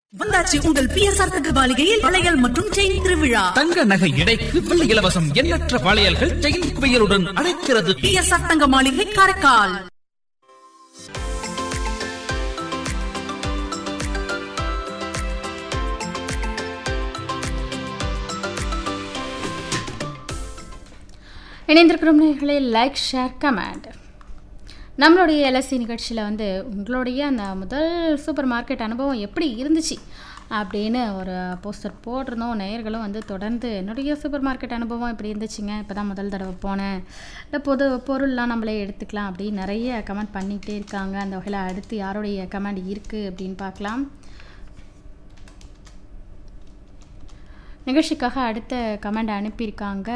வந்தாச்சு உங்கள் பிஎஸ்ஆர் தங்க மாளிகையில் வளையல் மற்றும் செயின் திருவிழா தங்க நகை எடைக்கு வெள்ளி இலவசம் எண்ணற்ற வளையல்கள் செயின் குவியலுடன் அழைக்கிறது பிஎஸ்ஆர் தங்க மாளிகை காரைக்கால் இணைந்திருக்கிறோம் நேர்களே லைக் ஷேர் கமெண்ட் நம்மளுடைய எல்எஸ்சி நிகழ்ச்சியில் வந்து உங்களுடைய அந்த முதல் சூப்பர் மார்க்கெட் அனுபவம் எப்படி இருந்துச்சு அப்படின்னு ஒரு போஸ்டர் போட்டிருந்தோம் நேயர்களும் வந்து தொடர்ந்து என்னுடைய சூப்பர் மார்க்கெட் அனுபவம் இப்படி இருந்துச்சுங்க இப்போ தான் முதல் தடவை போனேன் இல்லை பொது பொருள்லாம் நம்மளே எடுத்துக்கலாம் அப்படின்னு நிறைய கமெண்ட் பண்ணிக்கிட்டே இருக்காங்க அந்த வகையில் அடுத்து யாருடைய கமெண்ட் இருக்குது அப்படின்னு பார்க்கலாம் நிகழ்ச்சிக்காக அடுத்த கமெண்ட் அனுப்பியிருக்காங்க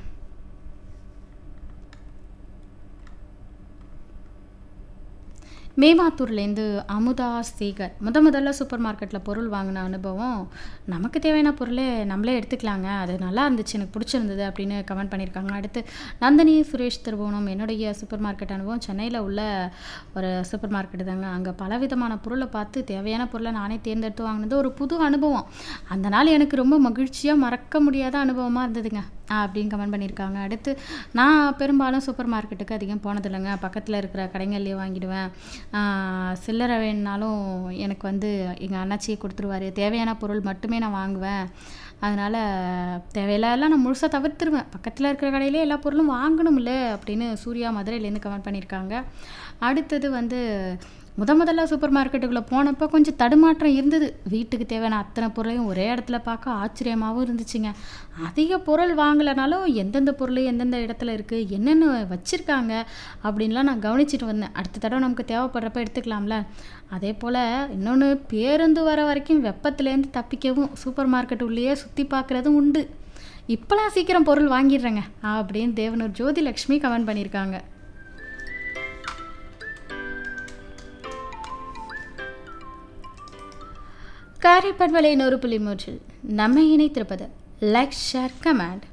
மேமாத்தூர்லேருந்து அமுதா சேகர் முத முதல்ல சூப்பர் மார்க்கெட்டில் பொருள் வாங்கின அனுபவம் நமக்கு தேவையான பொருளை நம்மளே எடுத்துக்கலாங்க அது நல்லா இருந்துச்சு எனக்கு பிடிச்சிருந்தது அப்படின்னு கமெண்ட் பண்ணியிருக்காங்க அடுத்து நந்தினி சுரேஷ் திருவோணம் என்னுடைய சூப்பர் மார்க்கெட் அனுபவம் சென்னையில் உள்ள ஒரு சூப்பர் மார்க்கெட் தாங்க அங்கே பலவிதமான பொருளை பார்த்து தேவையான பொருளை நானே தேர்ந்தெடுத்து வாங்கினது ஒரு புது அனுபவம் அந்த நாள் எனக்கு ரொம்ப மகிழ்ச்சியாக மறக்க முடியாத அனுபவமாக இருந்ததுங்க அப்படின்னு கமெண்ட் பண்ணியிருக்காங்க அடுத்து நான் பெரும்பாலும் சூப்பர் மார்க்கெட்டுக்கு அதிகம் போனதில்லைங்க பக்கத்தில் இருக்கிற கடைங்கள்லேயே வாங்கிடுவேன் ஆஹ் சில்லறை வேணுனாலும் எனக்கு வந்து எங்கள் அண்ணாச்சியை கொடுத்துருவாரு தேவையான பொருள் மட்டுமே நான் வாங்குவேன் அதனால் தேவையில்லாம் நான் முழுசாக தவிர்த்துருவேன் பக்கத்தில் இருக்கிற கடையிலே எல்லா பொருளும் வாங்கணும்ல அப்படின்னு சூர்யா மதுரையிலேருந்து கமெண்ட் பண்ணியிருக்காங்க அடுத்தது வந்து முத முதல்ல சூப்பர் மார்க்கெட்டுக்குள்ளே போனப்போ கொஞ்சம் தடுமாற்றம் இருந்தது வீட்டுக்கு தேவையான அத்தனை பொருளையும் ஒரே இடத்துல பார்க்க ஆச்சரியமாகவும் இருந்துச்சுங்க அதிக பொருள் வாங்கலைனாலும் எந்தெந்த பொருள் எந்தெந்த இடத்துல இருக்குது என்னென்ன வச்சுருக்காங்க அப்படின்லாம் நான் கவனிச்சிட்டு வந்தேன் அடுத்த தடவை நமக்கு தேவைப்படுறப்ப எடுத்துக்கலாம்ல அதே போல் இன்னொன்று பேருந்து வர வரைக்கும் வெப்பத்துலேருந்து தப்பிக்கவும் சூப்பர் மார்க்கெட் உள்ளேயே சுற்றி பார்க்குறதும் உண்டு இப்போலாம் சீக்கிரம் பொருள் வாங்கிடுறேங்க அப்படின்னு தேவனூர் ஜோதி லக்ஷ்மி கமெண்ட் பண்ணியிருக்காங்க காரைப்பண்பலை நூறு புள்ளி மூன்றில் நம்மை இணைத்திருப்பது லைக் ஷேர் கமெண்ட்